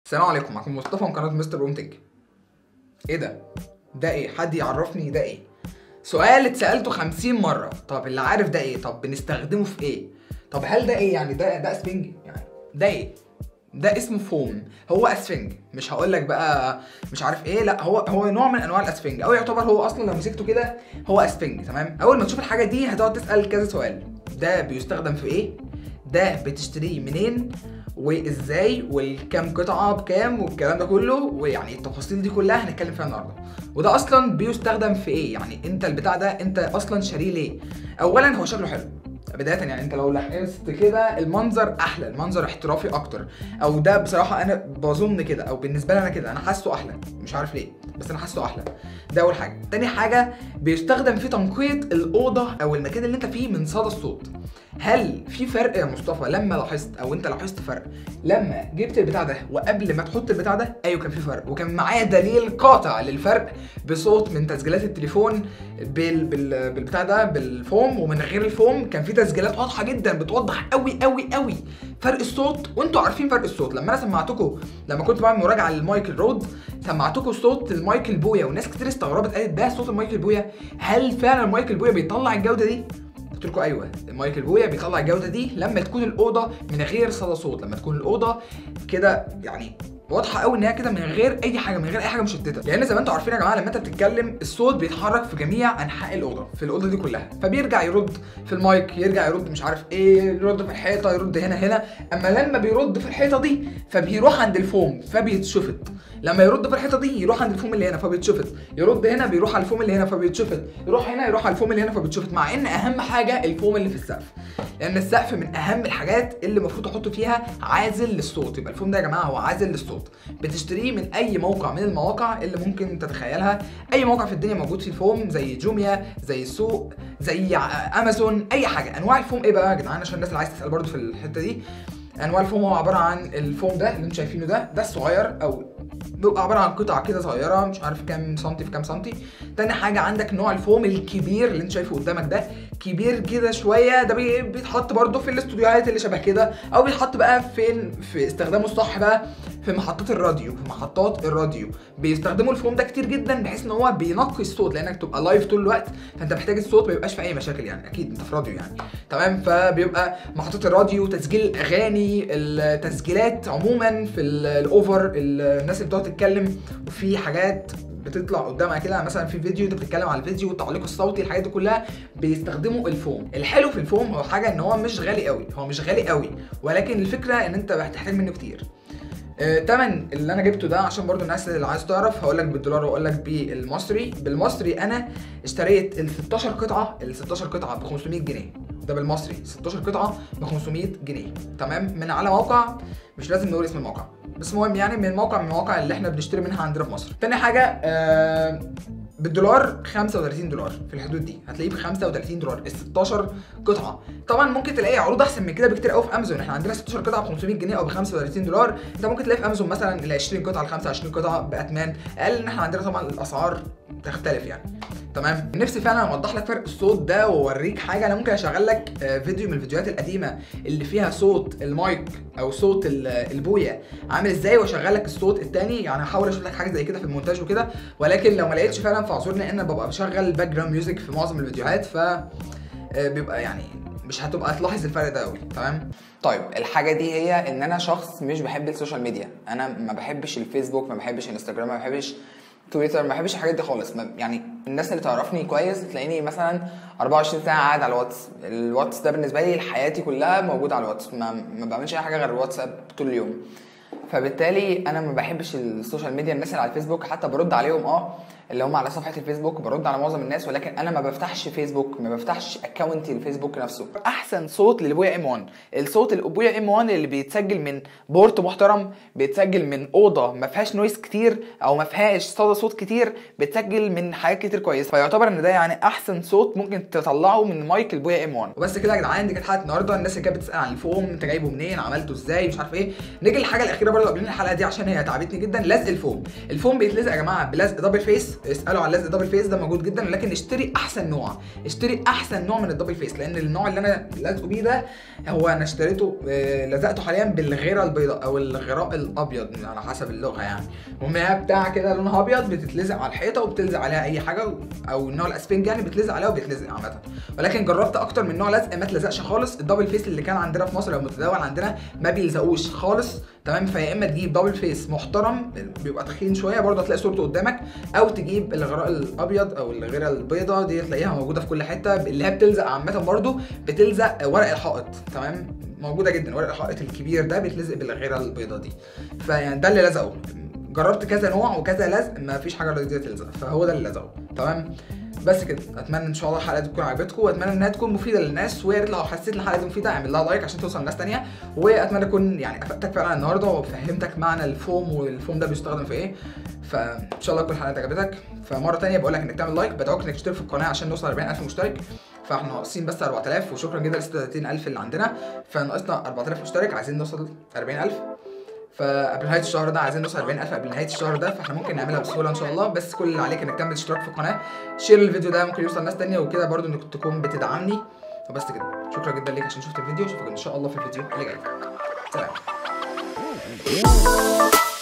السلام عليكم معكم مصطفى من قناه مستر بوم تك ايه ده ده ايه حد يعرفني ده ايه سؤال اتسالته 50 مره طب اللي عارف ده ايه طب بنستخدمه في ايه طب هل ده ايه يعني ده ده اسفنج يعني ده ايه ده اسمه فوم هو اسفنج مش هقول لك بقى مش عارف ايه لا هو هو نوع من انواع الاسفنج او يعتبر هو اصلا لو مسكته كده هو اسفنج تمام اول ما تشوف الحاجه دي هتقعد تسال كذا سؤال ده بيستخدم في ايه ده بتشتريه منين وازاي والكام قطعه بكام والكلام ده كله ويعني التفاصيل دي كلها هنتكلم فيها النهارده وده اصلا بيستخدم في ايه يعني انت البتاع ده انت اصلا شاريه ليه اولا هو شكله حلو بدايه يعني انت لو لاحظت كده المنظر احلى المنظر احترافي اكتر او ده بصراحه انا بظن كده او بالنسبه لي انا كده انا حاسه احلى مش عارف ليه بس انا حاسه احلى ده اول حاجه تاني حاجه بيستخدم في تنقيه الاوضه او المكان اللي انت فيه من صدى الصوت هل في فرق يا مصطفى لما لاحظت او انت لاحظت فرق لما جبت البتاع ده وقبل ما تحط البتاع ده ايوه كان في فرق وكان معايا دليل قاطع للفرق بصوت من تسجيلات التليفون بال... بال... بالبتاع ده بالفوم ومن غير الفوم كان في تسجيلات واضحه جدا بتوضح قوي قوي قوي فرق الصوت وانتوا عارفين فرق الصوت لما انا سمعتكم لما كنت بعمل مراجعه للمايكل رود سمعتكم صوت المايكل بويا وناس كتير استغربت قالت ده صوت المايكل بويا هل فعلا المايكل بويا بيطلع الجوده دي قلت لكم ايوه مايكل بويا بيطلع الجوده دي لما تكون الاوضه من غير صدى صوت لما تكون الاوضه كده يعني واضحه قوي ان هي كده من غير اي حاجه من غير اي حاجه مشتته لان زي ما انتم عارفين يا جماعه لما انت بتتكلم الصوت بيتحرك في جميع انحاء الاوضه في الاوضه دي كلها فبيرجع يرد في المايك يرجع يرد مش عارف ايه يرد في الحيطه يرد هنا هنا اما لما بيرد في الحيطه دي فبيروح عند الفوم فبيتشفط لما يرد في الحيطه دي يروح عند الفوم اللي هنا فبيتشفط يرد هنا بيروح على الفوم اللي هنا فبيتشفط يروح هنا يروح على الفوم اللي هنا فبيتشفط مع ان اهم حاجه الفوم اللي في السقف لان السقف من اهم الحاجات اللي المفروض تحطوا فيها عازل للصوت يبقى الفوم ده يا جماعه هو عازل للصوت بتشتريه من اي موقع من المواقع اللي ممكن تتخيلها اي موقع في الدنيا موجود فيه الفوم زي جوميا زي السوق زي امازون اي حاجه انواع الفوم ايه بقى يا جدعان عشان الناس اللي عايز تسال برضو في الحته دي انواع الفوم هو عباره عن الفوم ده اللي انتم شايفينه ده ده الصغير او بيبقى عباره عن قطع كده صغيره مش عارف كام سنتي في كام سنتي تاني حاجه عندك نوع الفوم الكبير اللي انت شايفه قدامك ده كبير كده شويه ده بي- بيتحط برده في الاستوديوهات اللي شبه كده او بيتحط بقى فين في استخدامه الصح بقى في محطات الراديو في محطات الراديو بيستخدموا الفوم ده كتير جدا بحيث ان هو بينقي الصوت لانك تبقى لايف طول الوقت فانت محتاج الصوت ما يبقاش في اي مشاكل يعني اكيد انت في راديو يعني تمام فبيبقى محطات الراديو تسجيل الاغاني التسجيلات عموما في ال- الاوفر الناس اللي بتقعد تتكلم وفي حاجات بتطلع قدامها كده مثلا في فيديو انت بتتكلم على الفيديو والتعليق الصوتي الحاجات دي كلها بيستخدموا الفوم الحلو في الفوم هو حاجه ان هو مش غالي قوي هو مش غالي قوي ولكن الفكره ان انت هتحتاج منه كتير آه، تمن اللي انا جبته ده عشان برضو الناس اللي عايز تعرف هقول لك بالدولار واقول لك بالمصري بالمصري انا اشتريت ال 16 قطعه ال 16 قطعه ب 500 جنيه ده بالمصري 16 قطعه ب 500 جنيه تمام من على موقع مش لازم نقول اسم الموقع بس المهم يعني من موقع من المواقع اللي احنا بنشتري منها عندنا في مصر تاني حاجه آه بالدولار 35 دولار في الحدود دي هتلاقيه ب 35 دولار ال 16 قطعه طبعا ممكن تلاقي عروض احسن من كده بكتير قوي في امازون احنا عندنا 16 قطعه ب 500 جنيه او ب 35 دولار انت ممكن تلاقي في امازون مثلا ال 20 قطعه ل 25 قطعه باثمان اقل ان احنا عندنا طبعا الاسعار تختلف يعني تمام نفسي فعلا اوضح لك فرق الصوت ده واوريك حاجه انا ممكن اشغل لك آه، فيديو من الفيديوهات القديمه اللي فيها صوت المايك او صوت ال- البويه عامل ازاي واشغل لك الصوت التاني يعني هحاول اشوف لك حاجه زي كده في المونتاج وكده ولكن لو ما لقيتش فعلا فاعذرني ان انا ببقى بشغل باك جراوند ميوزك في معظم الفيديوهات ف آه، بيبقى يعني مش هتبقى تلاحظ الفرق ده قوي تمام طيب الحاجه دي هي ان انا شخص مش بحب السوشيال ميديا انا ما بحبش الفيسبوك ما بحبش الانستجرام ما بحبش تويتر ما بحبش الحاجات دي خالص ما يعني الناس اللي تعرفني كويس تلاقيني مثلا 24 ساعه قاعد على الواتس الواتس ده بالنسبه لي حياتي كلها موجوده على الواتس ما, ما بعملش اي حاجه غير الواتساب طول اليوم فبالتالي انا ما بحبش السوشيال ميديا الناس اللي على الفيسبوك حتى برد عليهم اه اللي هم على صفحه الفيسبوك برد على معظم الناس ولكن انا ما بفتحش فيسبوك ما بفتحش اكونتي الفيسبوك نفسه احسن صوت للبويا ام 1 الصوت البويا ام 1 اللي بيتسجل من بورت محترم بيتسجل من اوضه ما فيهاش نويز كتير او ما فيهاش صدى صوت كتير بيتسجل من حاجات كتير كويسه فيعتبر ان ده يعني احسن صوت ممكن تطلعه من مايك البويا ام 1 وبس كده يا جدعان دي كانت حلقه النهارده الناس اللي كانت بتسال عن الفوم انت جايبه منين عملته ازاي مش عارف ايه نيجي للحاجه الاخيره برضه قبل الحلقه دي عشان هي تعبتني جدا لزق الفوم الفوم بيتلزق يا جماعه بلزق دبل فيس اسالوا على اللزق دبل فيس ده موجود جدا لكن اشتري احسن نوع اشتري احسن نوع من الدبل فيس لان النوع اللي انا لازقه بيه ده هو انا اشتريته آه، لزقته حاليا بالغيره البيضاء او الغراء الابيض على حسب اللغه يعني المهم هي بتاع كده لونها ابيض بتتلزق على الحيطه وبتلزق عليها اي حاجه او النوع الاسفنج يعني بتلزق عليها وبيتلزق عامه ولكن جربت اكتر من نوع لزق ما اتلزقش خالص الدبل فيس اللي كان عندنا في مصر او متداول عندنا ما بيلزقوش خالص تمام فيا اما تجيب دبل فيس محترم بيبقى تخين شويه برضه هتلاقي صورته قدامك او تجيب الغراء الابيض او الغيره البيضاء دي تلاقيها موجوده في كل حته اللي هي بتلزق عامه برضه بتلزق ورق الحائط تمام موجوده جدا ورق الحائط الكبير ده بيتلزق بالغيره البيضاء دي فيعني ده اللي لزقه جربت كذا نوع وكذا لزق ما فيش حاجه رضيت تلزق فهو ده اللي لزقه تمام بس كده اتمنى ان شاء الله الحلقه دي تكون عجبتكم واتمنى انها تكون مفيده للناس ويا ريت لو حسيت ان الحلقه دي مفيده اعمل لها لايك عشان توصل لناس تانية واتمنى اكون يعني افدتك فعلا النهارده وفهمتك معنى الفوم والفوم ده بيستخدم في ايه فان شاء الله تكون الحلقه دي عجبتك فمره تانية بقول لك انك تعمل لايك بدعوك انك تشترك في القناه عشان نوصل 40000 مشترك فاحنا ناقصين بس 4000 وشكرا جدا ل 36000 اللي عندنا فناقصنا 4000 مشترك عايزين نوصل 40000 فقبل نهايه الشهر ده عايزين نوصل 40000 قبل نهايه الشهر ده فاحنا ممكن نعملها بسهوله ان شاء الله بس كل اللي عليك انك تعمل اشتراك في القناه شير الفيديو ده ممكن يوصل ناس تانية وكده برضو انك تكون بتدعمني وبس كده شكرا جدا ليك عشان شفت الفيديو اشوفك ان شاء الله في الفيديو اللي جاي سلام